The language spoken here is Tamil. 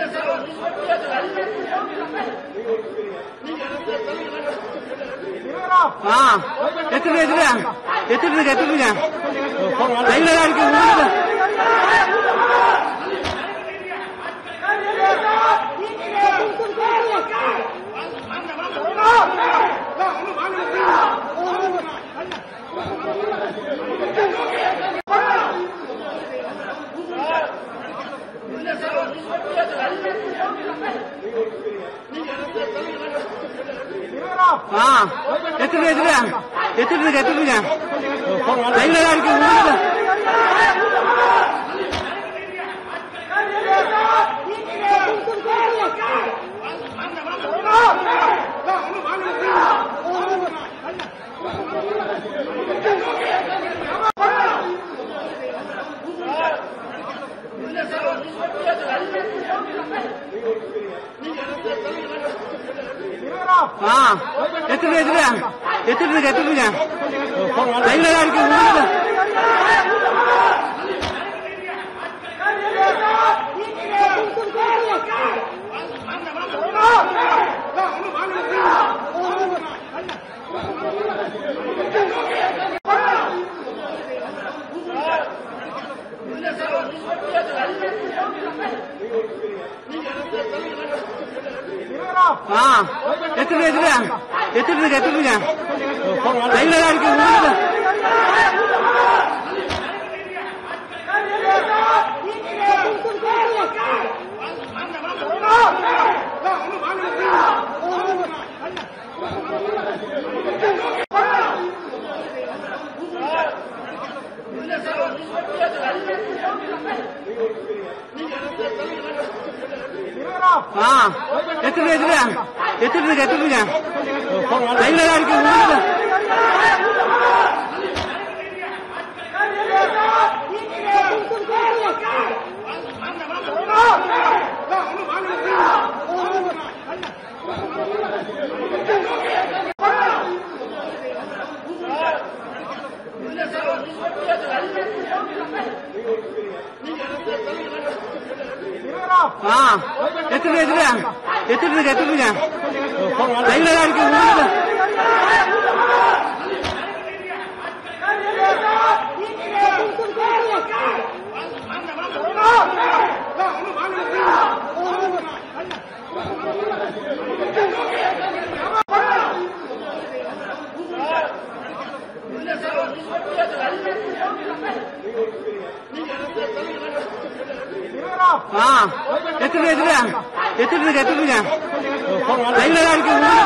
ஆ எத்தனை எத்தனை எத்தனை இருக்கு எத்தனை இருக்கு லைன்ல தான் இருக்கு உங்களுக்கு ஆ எத்தனை எத்தனை எத்தனை இருக்கு எத்தனை இருக்கு லைன்ல தான் இருக்கு உங்களுக்கு ஆ எத்தனை எத்தனை எத்தனை இருக்கு எத்தனை இருக்கு லைன்ல தான் இருக்கு உங்களுக்கு ஆ எத்தனை எத்தனை எத்தனை இருக்கு எத்தனை இருக்கு லைன்ல தான் இருக்கு உங்களுக்கு ஆ எத்தனை எத்தனை எத்தனை இருக்கு எத்தனை இருக்கு லைன்ல தான் இருக்கு உங்களுக்கு ஆ எத்தனை எத்தனை எத்தனை இருக்கு எத்தனை இருக்கு லைன்ல தான் இருக்கு உங்களுக்கு ஆ எத்தனை எத்தனை எத்தனை இருக்கு எத்தனை இருக்கு லைன்ல தான் இருக்கு உங்களுக்கு